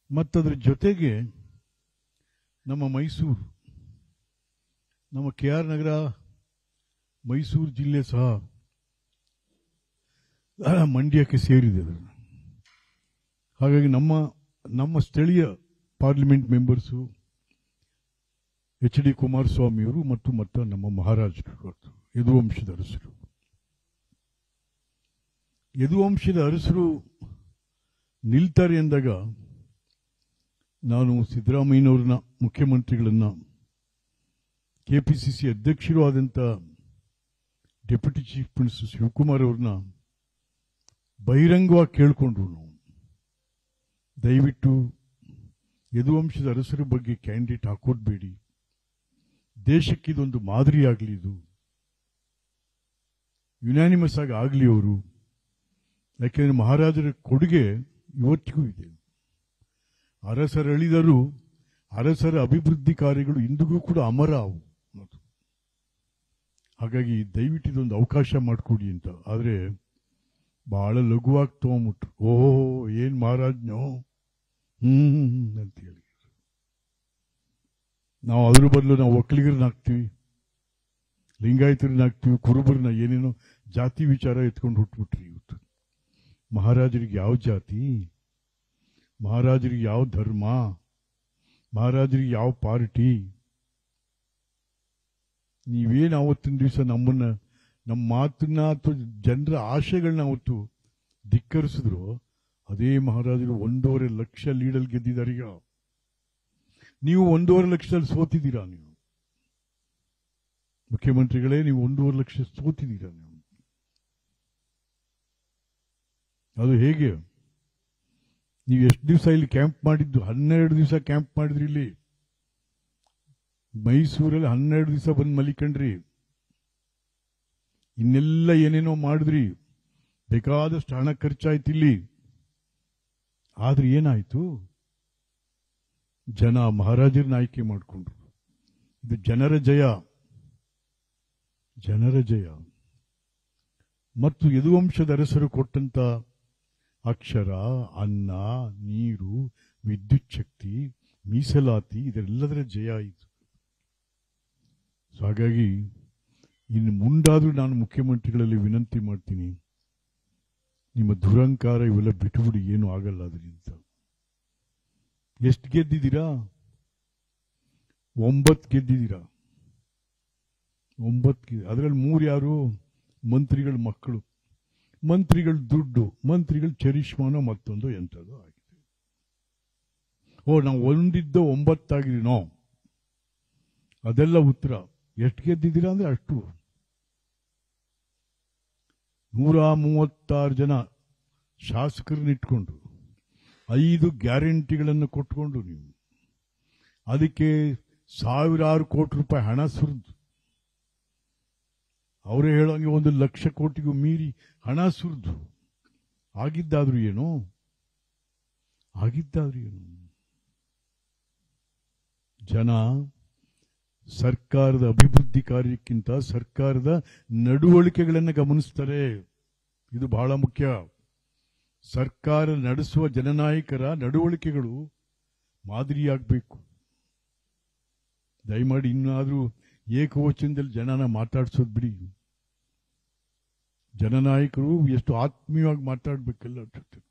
ಮತ್ತದ್ರ ಜೊತೆಗೆ ನಮ್ಮ ಮೈಸೂರು ನಮ್ಮ ಕೆ ಆರ್ ನಗರ ಮೈಸೂರು ಜಿಲ್ಲೆ ಸಹ ಮಂಡ್ಯಕ್ಕೆ ಸೇರಿದೆ ಅದು. ಹಾಗಾಗಿ ನಮ್ಮ ನಮ್ಮ ಸ್ಥಳೀಯ ಪಾರ್ಲಿಮೆಂಟ್ ಮೆಂಬರ್ಸು ಎಚ್ ಡಿ ಕುಮಾರಸ್ವಾಮಿಯವರು ಮತ್ತು ಮತ್ತು ನಮ್ಮ ಮಹಾರಾಜರು ಇವತ್ತು ಯದುವಂಶದ ಅರಸರು ಯದುವಂಶದ ಅರಸರು ನಿಲ್ತಾರೆ ಎಂದಾಗ ನಾನು ಸಿದ್ದರಾಮಯ್ಯನವ್ರನ್ನ ಮುಖ್ಯಮಂತ್ರಿಗಳನ್ನ ಕೆಪಿಸಿಸಿ ಅಧ್ಯಕ್ಷರು ಆದಂಥ ಡೆಪ್ಯೂಟಿ ಚೀಫ್ ಮಿನಿಸ್ಟರ್ ಶಿವಕುಮಾರ್ ಅವ್ರನ್ನ ಬಹಿರಂಗವಾಗಿ ಕೇಳಿಕೊಂಡ್ರು ನಾವು ದಯವಿಟ್ಟು ಯದುವಂಶದ ಅರಸರ ಬಗ್ಗೆ ಕ್ಯಾಂಡಿಡೇಟ್ ಹಾಕೋಡ್ಬೇಡಿ ದೇಶಕ್ಕೆ ಇದೊಂದು ಮಾದರಿಯಾಗಲಿ ಇದು ಯುನಾನಿಮಸ್ ಆಗಿ ಆಗಲಿ ಅವರು ಯಾಕೆಂದ್ರೆ ಮಹಾರಾಜರ ಕೊಡುಗೆ ಇವತ್ತಿಗೂ ಇದೆ ಅರಸರಳಿದರು ಅರಸರ ಅಭಿವೃದ್ಧಿ ಕಾರ್ಯಗಳು ಇಂದಿಗೂ ಕೂಡ ಅಮರ ಅವು ಹಾಗಾಗಿ ದಯವಿಟ್ಟು ಇದೊಂದು ಅವಕಾಶ ಮಾಡಿಕೊಡಿ ಅಂತ ಆದರೆ ಬಹಳ ಲಘುವಾಗಿ ತಗೊಂಬಿಟ್ರು ಓಹೋ ಏನ್ ಮಹಾರಾಜ್ನೋ ಹ್ಮ್ ಅಂತ ಹೇಳಿ ನಾವು ಅದ್ರ ಬದಲು ನಾವು ಒಕ್ಕಲಿಗರನ್ನ ಹಾಕ್ತೀವಿ ಲಿಂಗಾಯತರನ್ನ ಹಾಕ್ತೀವಿ ಕುರುಬರನ್ನ ಏನೇನೋ ಜಾತಿ ವಿಚಾರ ಎತ್ಕೊಂಡು ಹುಟ್ಬಿಟ್ರಿ ಇವತ್ತು ಮಹಾರಾಜರಿಗೆ ಯಾವ ಜಾತಿ ಮಹಾರಾಜರಿಗೆ ಯಾವ ಧರ್ಮ ಮಹಾರಾಜರಿಗೆ ಯಾವ ಪಾರ್ಟಿ ನೀವೇನು ಅವತ್ತಿನ ದಿವಸ ನಮ್ಮನ್ನ ನಮ್ಮ ಮಾತನ್ನ ಅಥವಾ ಜನರ ಆಶೆಗಳನ್ನ ಅವತ್ತು ಧಿಕ್ಕರಿಸಿದ್ರು ಅದೇ ಮಹಾರಾಜರು ಒಂದೂವರೆ ಲಕ್ಷ ಲೀಡಲ್ಲಿ ಗೆದ್ದಿದ್ದಾರೆ ಈಗ ನೀವು ಒಂದೂವರೆ ಲಕ್ಷದಲ್ಲಿ ಸೋತಿದ್ದೀರಾ ನೀವು ಮುಖ್ಯಮಂತ್ರಿಗಳೇ ನೀವು ಒಂದೂವರೆ ಲಕ್ಷ ಸೋತಿದ್ದೀರಾ ನೀವು ಅದು ಹೇಗೆ ನೀವು ಎಷ್ಟು ದಿವಸ ಇಲ್ಲಿ ಕ್ಯಾಂಪ್ ಮಾಡಿದ್ದು ಹನ್ನೆರಡು ದಿವಸ ಕ್ಯಾಂಪ್ ಮಾಡಿದ್ರಿ ಇಲ್ಲಿ ಮೈಸೂರಲ್ಲಿ ಹನ್ನೆರಡು ದಿವಸ ಬಂದು ಮಲಿಕಂಡ್ರಿ ಇನ್ನೆಲ್ಲ ಏನೇನೋ ಮಾಡಿದ್ರಿ ಬೇಕಾದಷ್ಟು ಹಣ ಖರ್ಚಾಯ್ತು ಇಲ್ಲಿ ಆದ್ರೆ ಏನಾಯ್ತು ಜನ ಮಹಾರಾಜರನ್ನ ಆಯ್ಕೆ ಮಾಡಿಕೊಂಡ್ರು ಇದು ಜನರ ಜಯ ಜನರ ಜಯ ಮತ್ತು ಯದುವಂಶದ ಅರಸರು ಕೊಟ್ಟಂತ ಅಕ್ಷರ ಅನ್ನ ನೀರು ವಿದ್ಯುತ್ ಶಕ್ತಿ ಮೀಸಲಾತಿ ಇದೆಲ್ಲದರ ಜಯ ಇದು ಸೊ ಹಾಗಾಗಿ ಇನ್ನು ಮುಂದಾದ್ರೂ ನಾನು ಮುಖ್ಯಮಂತ್ರಿಗಳಲ್ಲಿ ವಿನಂತಿ ಮಾಡ್ತೀನಿ ನಿಮ್ಮ ದುರಂಕಾರ ಇವೆಲ್ಲ ಬಿಟ್ಟುಬಿಡಿ ಏನು ಆಗಲ್ಲ ಅದರಿಂದ ಎಷ್ಟು ಗೆದ್ದಿದ್ದೀರಾ ಒಂಬತ್ತು ಗೆದ್ದಿದ್ದೀರಾ ಒಂಬತ್ತು ಅದರಲ್ಲಿ ಮೂರು ಯಾರು ಮಂತ್ರಿಗಳ ಮಕ್ಕಳು ಮಂತ್ರಿಗಳ ದುಡ್ಡು ಮಂತ್ರಿಗಳ ಚರಿಷ್ಮಾನ ಮತ್ತೊಂದು ಎಂಥದ್ದು ಆಗಿದೆ ಓ ನಾವು ಒಂದಿದ್ದ ಒಂಬತ್ತಾಗಿದ್ದೀನೋ ಅದೆಲ್ಲ ಉತ್ತರ ಎಷ್ಟು ಗೆದ್ದಿದ್ದೀರಾ ಅಂದ್ರೆ ಅಷ್ಟು ನೂರ ಮೂವತ್ತಾರು ಜನ ಶಾಸಕರನ್ನ ಇಟ್ಕೊಂಡು ಐದು ಗ್ಯಾರಂಟಿಗಳನ್ನು ಕೊಟ್ಕೊಂಡು ನೀವು ಅದಕ್ಕೆ ಸಾವಿರಾರು ಕೋಟಿ ರೂಪಾಯಿ ಹಣ ಸುರಿದು ಅವರೇ ಹೇಳೋಂಗೆ ಒಂದು ಲಕ್ಷ ಕೋಟಿಗೂ ಮೀರಿ ಹಣ ಸುರಿದು ಆಗಿದ್ದಾದ್ರೂ ಏನು ಆಗಿದ್ದಾದ್ರೂ ಏನು ಜನ ಸರ್ಕಾರದ ಅಭಿವೃದ್ಧಿ ಕಾರ್ಯಕ್ಕಿಂತ ಸರ್ಕಾರದ ನಡವಳಿಕೆಗಳನ್ನು ಗಮನಿಸ್ತಾರೆ ಇದು ಬಹಳ ಮುಖ್ಯ ಸರ್ಕಾರ ನಡೆಸುವ ಜನನಾಯಕರ ನಡವಳಿಕೆಗಳು ಮಾದರಿಯಾಗಬೇಕು ದಯಮಾಡಿ ಇನ್ನಾದರೂ ಏಕವಚನದಲ್ಲಿ ಜನನ ಮಾತಾಡ್ಸೋದು ಬಿಡಿ ಜನನಾಯಕರು ಎಷ್ಟು ಆತ್ಮೀಯವಾಗಿ ಮಾತಾಡ್ಬೇಕೆಲ್ಲ ಜೊತೆ